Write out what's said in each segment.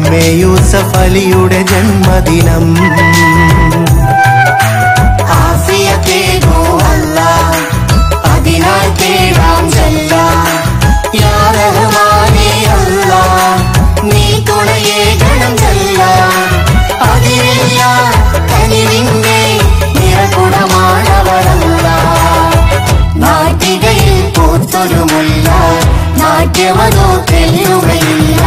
A Yusuf അലിയുടെ ജന്മദിനം ആഫിയത്തേകോ അല്ല അതിനാൽ തേടാം ചെല്ല യാ റഹ്മാനേ അല്ല നീ തുണയേ ഗണം ചെല്ല അതിരില്ല കനിവിന്റെ നിറകുടമാണവരല്ല നാട്ടികയിൽ പൂത്തൊരു മുല്ല നാട്യമതോ തെല്ലുകയില്ല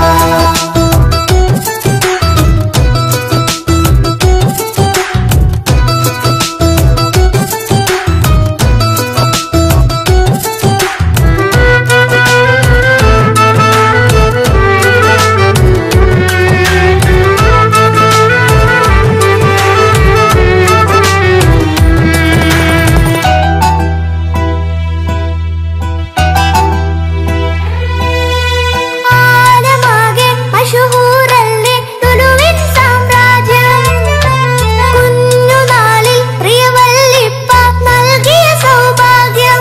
ആലമാകെ മഷഹൂറല്ലേ തുലുവിൻ സാമ്രാജ്യം കുഞ്ഞുനാളിൽ പ്രിയവല്ലിപ്പ നൽകിയ സൗഭാഗ്യം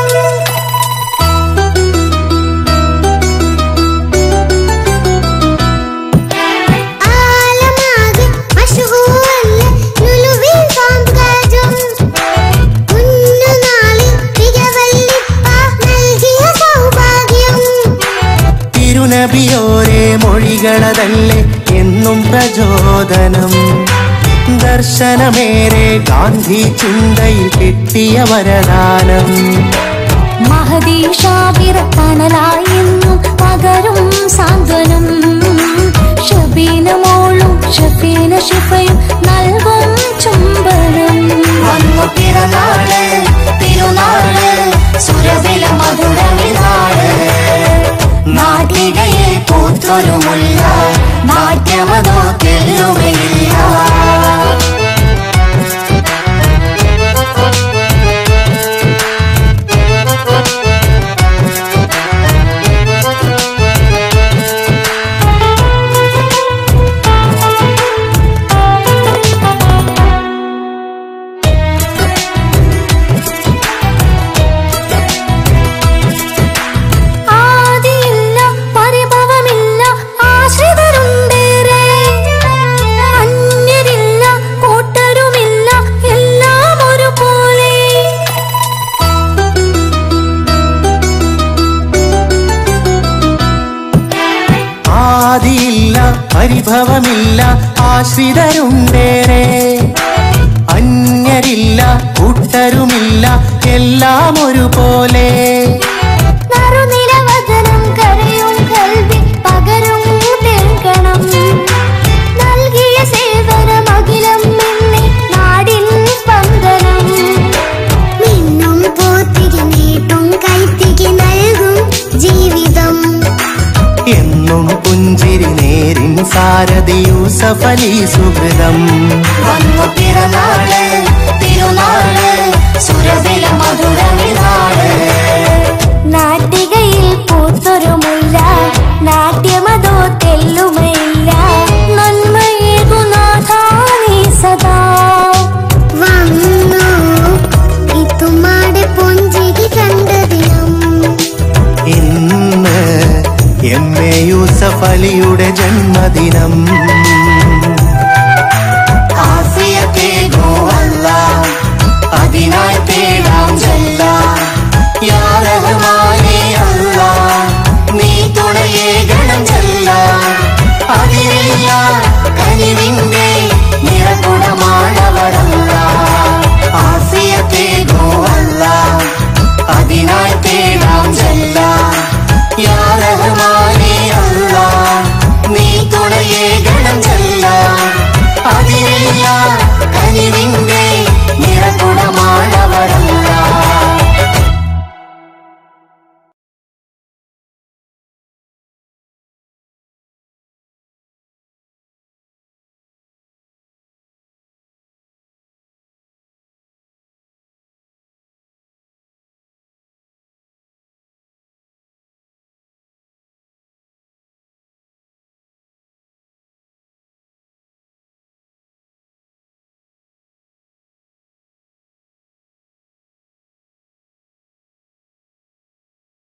ആലമാകെ മഷഹൂറല്ലേ തുലുവിൻ സാമ്രാജ്യം കുഞ്ഞുനാളിൽ പ്രിയവല്ലിപ്പ നൽകിയ സൗഭാഗ്യം തിരുനബിയോരെ മൊഴികളതല്ലേ എന്നും പ്രചോദനം ദർശനമേറെ ഗാന്ധി ചിന്തയിൽ കിട്ടിയ വരദാനം മഹദീഷാവിറക്കണലായെന്നും പകരും സാന്ത്വനം ഷബീന മോളും ഷഫീന ഷിഫയും നൽകും ചുംബനം വന്നു പിറന്നാള് തിരുനാള് സുരവില മധുരവിനാള് നാട്ടികയിൽ പൂത്തൊരു മുല്ല നാട്യമതോ തെല്ലുകയില്ല ആദിയില്ല പരിഭവമില്ല ആശ്രിതരുണ്ടേറെ അന്യരില്ല കൂട്ടരുമില്ല എല്ലാം ഒരുപോലെ ആദിയില്ല പരിഭവമില്ല ആശ്രിതരുണ്ടേറെ അന്യരില്ല കൂട്ടരുമില്ല എല്ലാം ഒരുപോലെ നറുനിരവചനം കരയും കൽവി പകരും തേക്കണം നൽകിയ സേവനം അഖിലം നിന്നെ നാടിൻ സ്പന്ദനം മിന്നും പോത്തിരി നീട്ടും കൈത്തിക്ക് നൽകും ജീവിതം എന്നും പുഞ്ചിരി നേരിൻ സാരഥി യൂസഫ് അലി സുഹൃതം വന്നു പിറന്നാള് തിരുനാള് സുരവില മധുരവിനാള് നാട്ടികയിൽ പൂത്തൊരു മുല്ല നാട്യമതോ തെല്ലുമയില്ല നന്മയേകുനാഥാനി സദാ വന്നു ഇത്തുമാടെ പൊഞ്ചിരി കണ്ട ദിനം ഇന്ന് എം എ യൂസഫ് അലിയുടെ ജന്മദിനം ആഫിയത്തേകോ അല്ല അതിനായി തേടാം ചെല്ല യാ റഹ്മാനേ അല്ല നീ തുണയേ ഗണം ചെല്ല അതിരില്ല കനിവിന്റെ നിറകുടമാണവരല്ല ആഫിയത്തേകോ അല്ല അതിനായി തേടാം ചെല്ല യാ റഹ്മാനേ അല്ല നീ തുണയേ ഗണം ചെല്ല അതിരില്ല കനിവിന്റെ